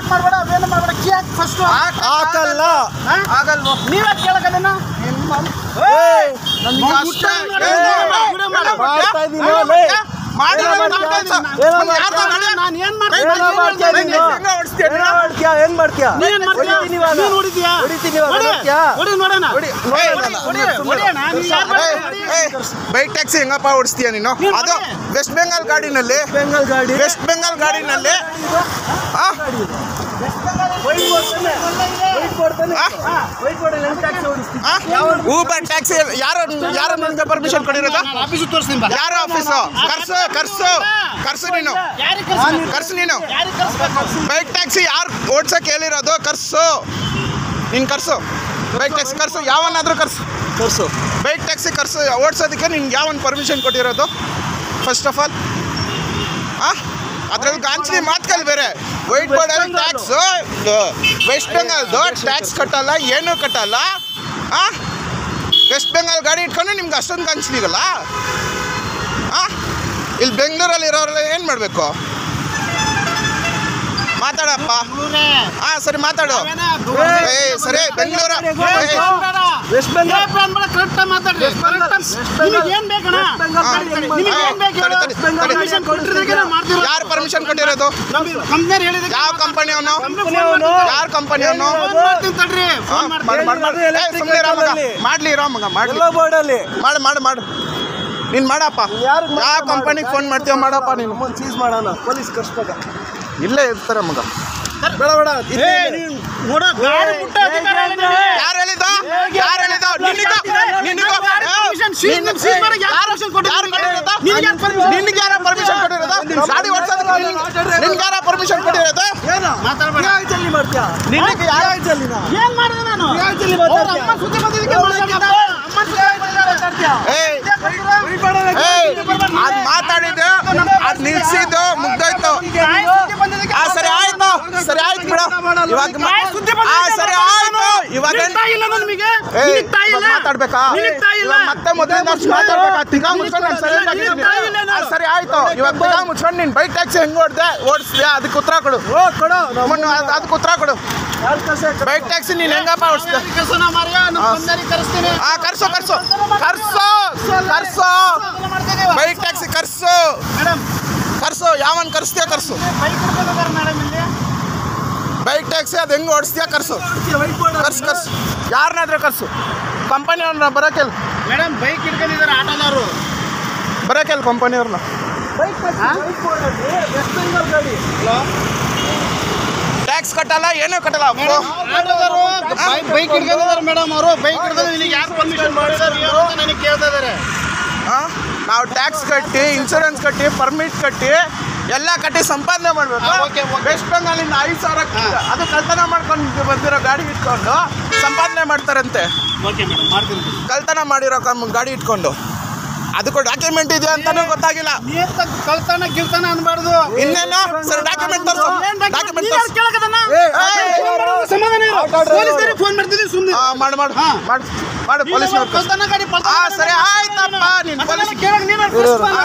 Start ಮಾಡಬೇಡ ಅವೇನು ಮಾಡಬೇಡ ಕೀ ಹಾಕಿ ಫಸ್ಟ್ ಹಾಕಲ್ಲ ಆಗಲ್ವೋ ನೀವೇ ಕೇಳಕದನ್ನ ಏಯ್, ನನ್ಗೆ ಅಷ್ಟೇ ಏ, ವಿಡಿಯೋ ಮಾಡು. ಮಾಡ್ತಾ ಇದೀನಿ ಏನೋ ಲೇ. ಮಾಡಿ ಏನೋ ನಾನು ಮಾಡ್ತೀಯ? ಕೆಲ್ಸ. ಏನೋ ಒಂದ್ ಯಾರ್ದೋ ಮಾಡ್ತೀಯ? ಗಾಡಿ- ನಾನು ಏನ್ ಮಾಡ್ತೀನಿ ಏನೋ ಮಾಡ್ತೀಯ ಹೆಂಗೆ ನೀನು? ಹೆಂಗೆ ಓಡಿಸ್ತೀಯ ಏನೋ ನೀನು? ಮಾಡ್ತೀಯ ಹೆಂಗ್ ಮಾಡ್ತೀಯ ನೀನ್ ಏನ್ ಮಾಡ್ತೀಯ ಹೊಡಿತೀನಿ ಇವಾಗ. ನೀನ್ ಹೊಡಿತೀಯಾ ಹೊಡಿತೀನಿ ಇವಾಗ, ಹೊಡಿ. ನೋಡ್ತೀಯಾ? ಹೊಡಿ ನೋಡೋಣ ಹೊಡಿ, ಏಯ್, ನೋಡೋಣ. ಹೊಡಿ, ಹೊಡಿಯೋಣ ನೀನ್ ಯಾರ್ ಏಯ್, ಬರ್ತೀಯ? ಏಯ್, ಬೈಕ್ ಟ್ಯಾಕ್ಸಿ ಹೆಂಗಪ್ಪ ಓಡಿಸ್ತೀಯ ನೀನು ನೀನ್ ಅದು ಮಾಡಿ. ವೆಸ್ಟ್ ಬೆಂಗಾಲ್ ಗಾಡಿನಲ್ಲಿ ಬೆಂಗಾಲ್ ಗಾಡಿ ವೆಸ್ಟ್ ಬೆಂಗಾಲ್ ಗಾಡಿನಲ್ಲಿ ಆ? ವೈಟ್ ಬೋರ್ಡ್ ತಾನೆ? ವೈಟ್ ಬೋರ್ಡ್ ತಾನೆ? ಆ? ಹಾ, ವೈಟ್ ಬೋರ್ಡ್ ಅಲ್ಲಿ ಹೆಂಗ್ ಟ್ಯಾಕ್ಸಿ ಓಡಿಸ್ತೀವಿ ಆ? ಊಬರ್ ಟ್ಯಾಕ್ಸಿ ಯಾರು ಯಾರು ನಿಮ್ಗೆ ಪರ್ಮಿಷನ್ ಕೊಟ್ಟಿರೋದು ನಾನು ಆಫೀಸಿಗೆ ತೋರಿಸ್ತೀನಿ ಬಾ ಯಾರು ಆಫೀಸು ಕರ್ಸು ಕರ್ಸು ಕರ್ಸು ನೀನು ಯಾರಿಗೆ ಕರ್ಸ್ಬೇಕು? ಕರ್ಸು ನೀನು ಯಾರಿಗೆ ಕರ್ಸ್ಬೇಕು? ಬೈಕ್ ಟ್ಯಾಕ್ಸಿ ಯಾರು ಓಡ್ಸಕ್ಕೆ ಹೇಳಿರೋದು ಕರ್ಸು ನೀನು ಕರ್ಸು ಬೈಕ್ ಟ್ಯಾಕ್ಸಿ ಕರ್ಸು ಯಾವನಾದ್ರೂ ಕರ್ಸು ತೋರ್ಸು ಬೈಕ್ ಟ್ಯಾಕ್ಸಿ ಕರ್ಸು ಓಡಿಸೋದಕ್ಕೆ ನಿನ್ಗೆ ಯಾವನ್ ಪರ್ಮಿಷನ್ ಕೊಟ್ಟಿರೋದು ಫಸ್ಟ್ ಆಫ್ ಆಲ್ ಆ ಅದ್ರಲ್ಲಿ ಗಾಂಚಲಿ ಮಾತ್ಕಲ್ ಬೇರೆ ವೈಟ್ ಬೋರ್ಡಲ್ಲಿ ಟ್ಯಾಕ್ಸು ವೆಸ್ಟ್ ಬೆಂಗಾಲ್ದು ಟ್ಯಾಕ್ಸ್ ಕಟ್ಟಲ್ಲ ಏನೂ ಕಟ್ಟಲ್ಲ ಆ ವೆಸ್ಟ್ ಬೆಂಗಾಲ್ ಗಾಡಿ ಇಟ್ಕೊಂಡು ನಿಮ್ಗೆ ಅಷ್ಟೊಂದು ಗಾಂಚಲಿಗಲ್ಲ ಆ ಇಲ್ಲಿ ಬೆಂಗಳೂರಲ್ಲಿ ಇರೋರೆಲ್ಲ ಏನು ಮಾಡಬೇಕು ಮಾತಾಡಪ್ಪ ಇವ್ರೇ. ಹಾಂ ಸರಿ ಮಾತಾಡು ನಾವೇನ ದೂರ- ಏ ಸರಿ ಬೆಂಗಳೂರು ಏ, ಏ, ಬೇಡ. ವೆಸ್ಟ್ ಬೆಂಗಾಲ್ ಏ, ಬೇಡ, ಬೇಡ, correct ಆಗಿ ಮಾತಾಡ್ರಿ. correct ಆಗಿ- ನಿಮಗೆ ಏನ್ ಬೇಕಣ್ಣ? ವೆಸ್ಟ್ ಬೆಂಗಾಲ್ ಗಾಡಿ ಹೆಂಗ್ ನಿಮಗೆ ಮಾಡ್ತಾರೆ? ಏನ್ ಬೇಕು ಹೇಳು? ತಡಿ, ತಡಿ, ತಡಿ. Permission ಕೊಟ್ಟಿದ್ದಕ್ಕೆ ನಾವು ಮಾಡ್ತಿರೋದು. ಯಾರು ಪರ್ಮಿಷನ್ ಕೊಟ್ಟಿರೋದು ನಮ್ಗೆ ಕಂಪ್ನಿಯವ್ರು ಹೇಳಿದ್ದಕ್ಕೆ ಯಾವ ಕಂಪನಿ ಅವನು ಕಂಪ್ನಿ ಫೋನ್ ಮಾಡ್ತೀನಿ. ಯಾರ ಕಂಪನಿ ಅವನು ಫೋನ್ ಮಾಡ್ತೀನಿ ತಡ್ರಿ. ಫೋನ್ ಮಾಡ್ತೀನಿ. ಸುಮ್ಮನೆ ಇರೋ ಮಗ ಮಾಡ್ಲಿ ಇರೋ ಮಗ ಮಾಡ್ಲಿ ಎಲ್ಲೋ ಬೋರ್ಡ್ ಅಲ್ಲಿ ಮಾಡು ಮಾಡು ಮಾಡು ನೀನು ಮಾಡಪ್ಪ ಯಾರು ಯಾವ ಕಂಪನಿಗೆ ಫೋನ್ ಮಾಡ್ತೀವ ಮಾಡಪ್ಪ ನೀನು ನಮ್ಮನ್ನ ಸೀಸ್ ಮಾಡೋಣ ಪೊಲೀಸ್ ಕರ್ಸ್ಬೇಕ ಇಲ್ಲೇ ಇರ್ತಾರೆ ಮಗ ಬೇಡ ಬೇಡ ಏ, ನೀನ್ ನೋಡು, ಗಾಡಿ ಬಿಟ್ಟು ಅಧಿಕಾರ ಹೇಳಿದ್ರೆ. ಯಾರು ಹೇಳಿದ ಯಾರು ಹೇಳಿದ ನಿನಗ ನಿನಗ ಗಾಡಿ permission seize ಮಾಡಿ- seize ಮಾಡಿ ಯಾರು permission ಕೊಟ್ಟಿದ್ದು ಯಾರು ಕೊಟ್ಟಿರೋದು ನಿನಗೆ ಯಾರು permission? ನಿನ್ಗೆ ಯಾರ ಪರ್ಮಿಷನ್ ಕೊಟ್ಟಿರೋದು ಗಾಡಿ ಓಡಿಸೋದಕ್ಕೆ ನಿನ್ಗೆ ಯಾರ ಪರ್ಮಿಷನ್ ಕೊಟ್ಟಿರೋದು ಏನು ಮಾತಾಡ್ಬೇಡ. ಯಾವ ಜಲ್ಲಿ ಮಾಡ್ತೀಯ ನಿನಗೆ ಯಾರು ಯಾವ ಜಲ್ಲಿನ ಏನ್ ಮಾಡಿದೆ ನಾನು ಯಾವ ಜಲ್ಲಿ ಅವ್ರ ಮಾತಾಡ್ತೀಯ ಅಮ್ಮ ಸುದ್ದಿ ಬಂದಿದ್ದಕ್ಕೆ ಮಾತಾಡ್ತಿದ್ದ. ಅಮ್ಮ ಸುದ್ದಿ ಬಂದಿದ್ದಕ್ಕೆ ಏಯ್ ಏಯ್ ಅದ್ ಮಾತಾಡಿದ್ದು ಅದ್ ನಿಲ್ಸಿದ್ದು ಮುಗ್ದೋಯ್ತು ತಾಯಿ ಸುದ್ದಿ ಬಂದಿದ್ದಕ್ಕೆ ಆ ಸರಿ ಆಯ್ತು ಸರಿ ಆಯ್ತು ಬಿಡು ಇವಾಗ ಮಾ- ತಾಯಿ ಸುದ್ದಿ ಆ ಬಂದಿದ್ದಕ್ಕೆ ಸರಿ ಆಯ್ತು ಇವಾಗ ನಿನಗೆ ತಾಯಿ ಇಲ್ಲ ನಿಮಗೆ ಏಯ್, ನಿನಗೆ ತಾಯಿ ಇವಾಗ ಇಲ್ಲ ಮಾತಾಡ್ಬೇಕಾ ನಿನಗೆ ತಾಯಿ ಇಲ್ಲ ಇವಾಗ ಮತ್ತೆ ಮೊದಲಿಂದ ಅಷ್ಟು ಮಾತಾಡ್ಬೇಕಾ ತಿಂಗ ಮುಚ್ಕೊಂಡು ನಾನು ಸೈಲೆಂಟ್ ನಿನಗೆ ಆಗಿದ್ದೀನಿ ತಾಯಿ ಇಲ್ಲ ನಾನು. ಆ, ಸರಿ ಆಯ್ತು ಇವಾಗ ತಿಂಗ ಮುಚ್ಕೊಂಡು ನೀನು ಬೈಕ್ ಟ್ಯಾಕ್ಸಿ ಹೆಂಗ್ ಓಡ್ದೆ ಓಡಿಸ್ತೀಯಾ ಅದಕ್ಕೆ ಉತ್ತರ ಕೊಡು ಓ ಕೊಡು ಮೊನ್ನೆ ಅದ್- ಅದಕ್ಕೆ ಉತ್ತರ ಕೊಡು ಯಾರು ಕರ್ಸ ಬೈಕ್ ಟ್ಯಾಕ್ಸಿ ನೀನು ಹೆಂಗಪ್ಪ ಓಡಿಸ್ದೆ ಕೆಲಸನ ಮಾರ್ಯ ನಮ್ಮ ಕಂಪ್ನಿಯವ್ರಿಗೆ ಕರೆಸ್ತೀನಿ ಆ ಕರ್ಸು ಕರ್ಸು ಕರ್ಸು ಕರ್ಸು ಬೈಕ್ ಟ್ಯಾಕ್ಸಿ ಕರ್ಸು ಮೇಡಮ್ ಕರ್ಸು ಯಾವನ್ ಕರ್ಸ್ತೀಯ ಕರ್ಸು ಬೈಕ್ ಹಿಡ್ಕೊಂಡಿದ್ದಾರೆ ಮೇಡಮ್ ಇಲ್ಲಿ ಬೈಕ್ ಟ್ಯಾಕ್ಸಿ ಅದು ಹೆಂಗ್ ಓಡಿಸ್ತೀಯ ಕರ್ಸು ವೈಟ್ ಬೋರ್ಡ್ ಕರ್ಸು ಕರ್ಸು ಯಾರನ್ನಾದ್ರೂ ಕರ್ಸು ಕಂಪನಿ ಅವ್ರನ್ನ ಬರೋಕೆಲ್ ಮೇಡಮ್ ಬೈಕ್ ಹಿಡ್ಕೊಂಡಿದ್ದಾರೆ ಆಟೋದವರು ಬರೋಕೆಲ್ ಕಂಪನಿಯವ್ರನ್ನ ಬೈಕ್ ವೈಟ್ ಬೋರ್ಡ್ ಅಲ್ಲಿ ವೆಸ್ಟ್ ಬೆಂಗಾಲ್ ಗಾಡಿ ಟ್ಯಾಕ್ಸ್ ಕಟ್ಟಲ್ಲ ಏನೂ ಕಟ್ಟಲ್ಲ ಆಟೋದವರು ಬೈಕ್ ಹಿಡ್ಕೊಂಡಿದ್ದಾರೆ ಮೇಡಮ್ ಅವರು ಬೈಕ್ ಹಿಡ್ಕೊಂಡು ನಿನಗೆ ಯಾರು ಪರ್ಮಿಷನ್ ಮಾಡಿದ್ದಾರೆ ಏನು ಅಂತ ನನಗೆ ಕೇಳ್ತಾ ಇದ್ದಾರೆ ಆ? ನಾವು ಟ್ಯಾಕ್ಸ್ ಕಟ್ಟಿ ಇನ್ಶೂರೆನ್ಸ್ ಕಟ್ಟಿ ಪರ್ಮಿಟ್ ಕಟ್ಟಿ ಎಲ್ಲ ಕಟ್ಟಿ ಸಂಪಾದನೆ ಮಾಡಬೇಕು ಹಾ, okay, okay. ವೆಸ್ಟ್ ಬೆಂಗಾಲಿಂದ ಐದು ಸಾವಿರ ಅದು ಕಳ್ತನ ಮಾಡ್ಕೊಂಡು ಬಂದಿರೋ ಗಾಡಿ ಇಟ್ಕೊಂಡು ಸಂಪಾದನೆ ಮಾಡ್ತಾರಂತೆ ಓಕೆ ಮೇಡಮ್ ಮಾಡ್ತೀನಿ ಕಳ್ತನ ಮಾಡಿರೋ ಕಮ್- ಗಾಡಿ ಇಟ್ಕೊಂಡು ಅದಕ್ಕೂ ಡಾಕ್ಯುಮೆಂಟ್ ಇದೆಯಾ ಅಂತಾನೂ ಗೊತ್ತಾಗಿಲ್ಲ ನೀರ್ ತಗ್ ಕಳ್ತನ ಗಿಳ್ತನ ಅನ್ಬಾರ್ದು ಇನ್ನೇನು ಸರ್ ಡಾಕ್ಯುಮೆಂಟ್ ತೋರಿಸು ಏನ್ document? ಡಾಕ್ಯುಮೆಂಟ್ ನೀನ್ ಯಾರ್ ತೋರಿಸು ಕೇಳಕದನ್ನ? ಏಯ್, ಸಮಾಧಾನ ಇರು. Auto driver. ಪೊಲೀಸ್ನವ್ರಿಗೆ ಫೋನ್ ಮಾಡ್ತಿದ್ದೀನಿ ಸುಮ್ಮನೆ ಆ, ಮಾಡು ಮಾಡು ಹಾ. ಮಾಡು ಮಾಡು ಪೊಲೀಸ್ನವ್ರು ಕಳ್ತನ ಗಾಡಿ ಆ ಸರಿ ಆಯ್ತಪ್ಪ ನೀನು ಅದನ್ನೆಲ್ಲ ಪೊಲೀಸ್ ಕೇಳಕ್ ನೀನು